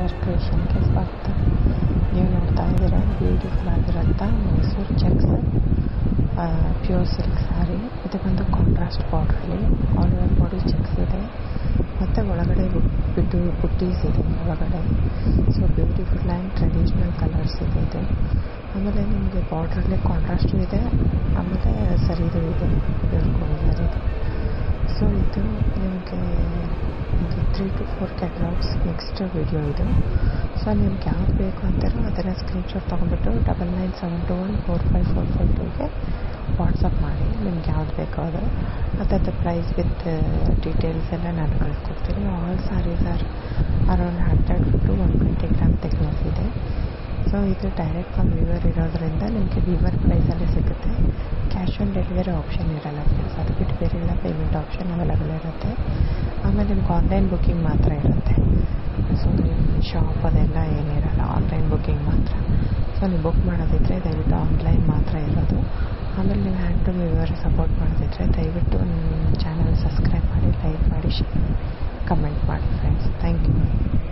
nature ಕ್ರಿಯೇಷನ್ಗೆ ಸ್ವಾಗತ ನೀವು ನೋಡ್ತಾ ಇದ್ದೀರಾ ಬ್ಯೂಟಿಫುಲ್ ಆಗಿರೋಂಥ Mysore checks pure silk sari ಇದು ಬಂದು ಕಾಂಟ್ರಾಸ್ಟ್ ಬಾರ್ಡ್ರಲ್ಲಿ ಆಲ್ ಓವರ್ ಬಾಡಿ ಚೆಕ್ಸ್ ಇದೆ ಮತ್ತು ಒಳಗಡೆ ಬಿಟ್ಟು ಬುಟ್ಟೀಸ್ ಇದೆ ಒಳಗಡೆ so beautiful and traditional colours ಇದೆ ಇದು ಆಮೇಲೆ ನಿಮಗೆ ಬಾರ್ಡ್ರಲ್ಲಿ ಕಾಂಟ್ರಾಸ್ಟು ಇದೆ ಆಮೇಲೆ ಸರಿದು ಇದೆ ಹೇಳ್ಕೊಂಡಿದ್ದಾರೆ ಇದು ಸೊ ಇದು ನಿಮಗೆ ಒಂದು three two four catalogues next video ಇದು ಸೊ ನಿಮ್ಗೆ ಯಾವ್ದು ಬೇಕು ಅಂತಾರೋ ಅದನ್ನು ಸ್ಕ್ರೀನ್ಶಾಟ್ ತೊಗೊಂಡ್ಬಿಟ್ಟು double nine seven two one four five four five ಟೂಗೆ ವಾಟ್ಸಪ್ ಮಾಡಿ ನಿಮ್ಗೆ ಯಾವ್ದು ಬೇಕೋ ಅದು ಮತ್ತು ಪ್ರೈಸ್ ವಿತ್ ಡೀಟೇಲ್ಸ್ ಎಲ್ಲ ನಾನು ಕಳ್ಸ್ಕೊಡ್ತೀನಿ all saris are around hundred two one twenty gram thickness ಇದೆ ಸೊ ಇದು ಡೈರೆಕ್ಟ್ ಫ್ರಮ್ ವೀವರ್ ಇರೋದ್ರಿಂದ ನಿಮಗೆ ವೀವರ್ ಪ್ರೈಸಲ್ಲೇ ಸಿಗುತ್ತೆ ಕ್ಯಾಶ್ ಆನ್ ಡೆಲಿವರಿ ಆಪ್ಷನ್ ಇರಲ್ಲ ಫ್ರೆಂಡ್ಸ್ ಅದು ಬಿಟ್ಟು ಬೇರೆ ಎಲ್ಲ ಪೇಮೆಂಟ್ ಆಪ್ಷನ್ ಅವೈಲೇಬಲ್ ಇರುತ್ತೆ ಆಮೇಲೆ ನಿಮ್ಗೆ ಆನ್ಲೈನ್ ಬುಕ್ಕಿಂಗ್ ಮಾತ್ರ ಇರುತ್ತೆ ಸೊ ನಿಮ್ಮ ಶಾಪ್ ಅದೆಲ್ಲ ಏನಿರಲ್ಲ ಆನ್ಲೈನ್ ಬುಕ್ಕಿಂಗ್ ಮಾತ್ರ ಸೊ ನೀವು ಬುಕ್ ಮಾಡೋದಿದ್ರೆ ದಯವಿಟ್ಟು ಆನ್ಲೈನ್ ಮಾತ್ರ ಇರೋದು ಆಮೇಲೆ ನೀವು ಹ್ಯಾಂಡ್ ಟು ವೀವರ್ ಸಪೋರ್ಟ್ ಮಾಡೋದಿದ್ರೆ ದಯವಿಟ್ಟು ನಿಮ್ಮ ಚಾನಲ್ ಸಬ್ಸ್ಕ್ರೈಬ್ ಮಾಡಿ ಲೈಕ್ ಮಾಡಿ ಶೇರ್ ಕಮೆಂಟ್ ಮಾಡಿ ಫ್ರೆಂಡ್ಸ್ ಥ್ಯಾಂಕ್ ಯು